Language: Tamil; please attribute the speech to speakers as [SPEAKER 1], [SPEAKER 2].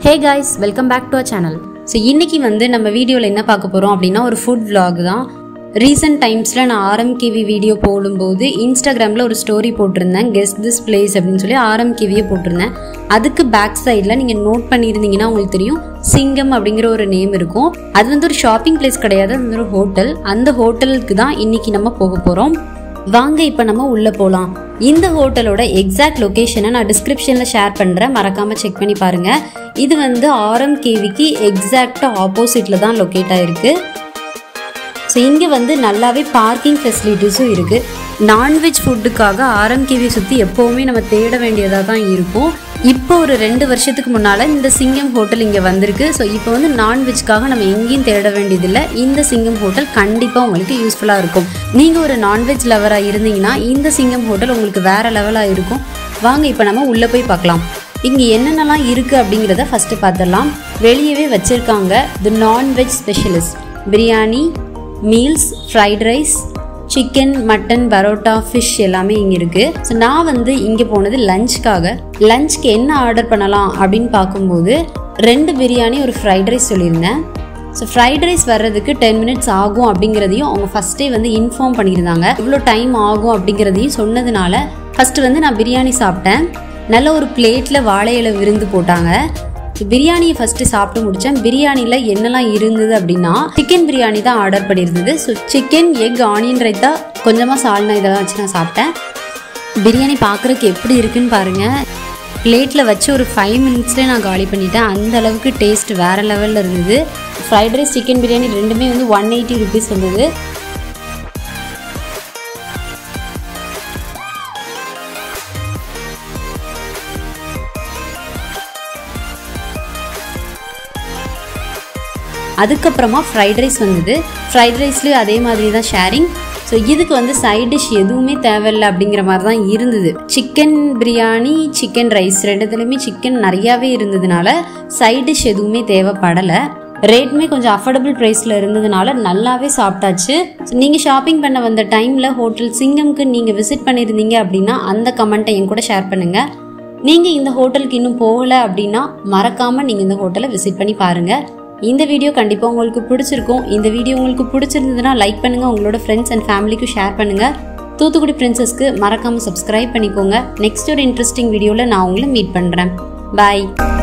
[SPEAKER 1] hey guys welcome back to a channel so இன்னைக்கு வந்து நம்ம வீடியோவில் என்ன பார்க்க போகிறோம் அப்படின்னா ஒரு ஃபுட் vlog தான் ரீசெண்ட் டைம்ஸில் நான் ஆர்எம்கேவி வீடியோ போடும்போது இன்ஸ்டாகிராமில் ஒரு ஸ்டோரி போட்டிருந்தேன் கெஸ்ட் திஸ் பிளேஸ் அப்படின்னு சொல்லி ஆர்எம்கேவியே போட்டிருந்தேன் அதுக்கு பேக் சைடில் நீங்கள் நோட் பண்ணியிருந்தீங்கன்னா உங்களுக்கு தெரியும் சிங்கம் அப்படிங்கிற ஒரு நேம் இருக்கும் அது வந்து ஒரு ஷாப்பிங் பிளேஸ் கிடையாது அது வந்து ஒரு ஹோட்டல் அந்த ஹோட்டலுக்கு தான் இன்னைக்கு நம்ம போக போகிறோம் வாங்க இப்போ நம்ம உள்ளே போகலாம் இந்த ஹோட்டலோட எக்ஸாக்ட் லொகேஷனை நான் டிஸ்கிரிப்ஷனில் ஷேர் பண்ணுறேன் மறக்காமல் செக் பண்ணி பாருங்கள் இது வந்து ஆர்எம் கேவிக்கு எக்ஸாக்டாக ஆப்போசிட்டில் தான் லொக்கேட் ஆயிருக்கு ஸோ இங்கே வந்து நல்லாவே பார்க்கிங் ஃபெசிலிட்டிஸும் இருக்குது நான்வெஜ் ஃபுட்டுக்காக ஆர்எம்கேவியை சுற்றி எப்போவுமே நம்ம தேட வேண்டியதாக தான் இருக்கும் இப்போ ஒரு ரெண்டு வருஷத்துக்கு முன்னால் இந்த சிங்கம் ஹோட்டல் இங்கே வந்திருக்கு ஸோ இப்போ வந்து நான்வெஜ்க்காக நம்ம எங்கேயும் தேட வேண்டியதில்லை இந்த சிங்கம் ஹோட்டல் கண்டிப்பாக உங்களுக்கு யூஸ்ஃபுல்லாக இருக்கும் நீங்கள் ஒரு நான்வெஜ் லவராக இருந்தீங்கன்னா இந்த சிங்கம் ஹோட்டல் உங்களுக்கு வேறு லெவலாக இருக்கும் வாங்க இப்போ நம்ம உள்ளே போய் பார்க்கலாம் இங்கே என்னென்னலாம் இருக்குது அப்படிங்கிறத ஃபஸ்ட்டு பார்த்துடலாம் வெளியவே வச்சுருக்காங்க the non veg specialist biryani meals fried rice chicken mutton parotta fish எல்லாமே இங்கே இருக்குது ஸோ நான் வந்து இங்கே போனது லஞ்சுக்காக லஞ்சுக்கு என்ன ஆர்டர் பண்ணலாம் அப்படின்னு பார்க்கும்போது ரெண்டு பிரியாணி ஒரு ஃப்ரைட் ரைஸ் சொல்லியிருந்தேன் ஸோ ஃப்ரைட் ரைஸ் வர்றதுக்கு டென் மினிட்ஸ் ஆகும் அப்படிங்கிறதையும் அவங்க ஃபஸ்ட்டே வந்து இன்ஃபார்ம் பண்ணியிருந்தாங்க இவ்வளோ டைம் ஆகும் அப்படிங்கிறதையும் சொன்னதுனால ஃபஸ்ட்டு வந்து நான் பிரியாணி சாப்பிட்டேன் நல்ல ஒரு பிளேட்டில் வாழை இலை விருந்து போட்டாங்க பிரியாணியை ஃபஸ்ட்டு சாப்பிட்டு முடித்தேன் பிரியாணியில் என்னெல்லாம் இருந்தது அப்படின்னா சிக்கன் பிரியாணி தான் ஆர்டர் பண்ணியிருந்தது so chicken egg onion raita கொஞ்சமாக சால்னா இதெல்லாம் வச்சு நான் சாப்பிட்டேன் பிரியாணி பார்க்குறதுக்கு எப்படி இருக்குன்னு பாருங்கள் பிளேட்டில் வச்சு ஒரு ஃபைவ் மினிட்ஸ்லேயே நான் காலி பண்ணிட்டேன் அந்த அளவுக்கு டேஸ்ட் வேறு லெவலில் இருந்தது ஃப்ரைட் ரைஸ் சிக்கன் பிரியாணி ரெண்டுமே வந்து ஒன் எயிட்டி ருபீஸ் வந்தது அதுக்கப்புறமா ஃப்ரைட் ரைஸ் வந்தது ஃப்ரைட் ரைஸ்லேயும் அதே மாதிரி தான் ஷேரிங் ஸோ இதுக்கு வந்து சைட் டிஷ் எதுவுமே தேவையில்லை அப்படிங்கிற மாதிரி தான் இருந்தது சிக்கன் பிரியாணி சிக்கன் ரைஸ் ரெண்டுத்துலேயுமே சிக்கன் நிறையாவே இருந்ததுனால சைட் டிஷ் எதுவுமே தேவைப்படலை ரேட்டுமே கொஞ்சம் அஃபோர்டபுள் ப்ரைஸில் இருந்ததுனால நல்லாவே சாப்பிட்டாச்சு ஸோ நீங்கள் ஷாப்பிங் பண்ண வந்த டைமில் ஹோட்டல் சிங்கம்க்கு நீங்கள் விசிட் பண்ணியிருந்தீங்க அப்படின்னா அந்த கமெண்ட்டை என் கூட ஷேர் பண்ணுங்கள் நீங்கள் இந்த ஹோட்டலுக்கு இன்னும் போகலை அப்படின்னா மறக்காமல் நீங்கள் இந்த ஹோட்டலை விசிட் பண்ணி பாருங்கள் இந்த வீடியோ கண்டிப்பாக உங்களுக்கு பிடிச்சிருக்கும் இந்த வீடியோ உங்களுக்கு பிடிச்சிருந்ததுன்னா லைக் பண்ணுங்கள் உங்களோட ஃப்ரெண்ட்ஸ் அண்ட் ஃபேமிலிக்கும் ஷேர் பண்ணுங்கள் தூத்துக்குடி பிரின்சஸ்க்கு மறக்காமல் சப்ஸ்கிரைப் பண்ணிக்கோங்க நெக்ஸ்ட் ஒரு இன்ட்ரெஸ்டிங் வீடியோவில் நான் உங்களை மீட் பண்ணுறேன் பாய்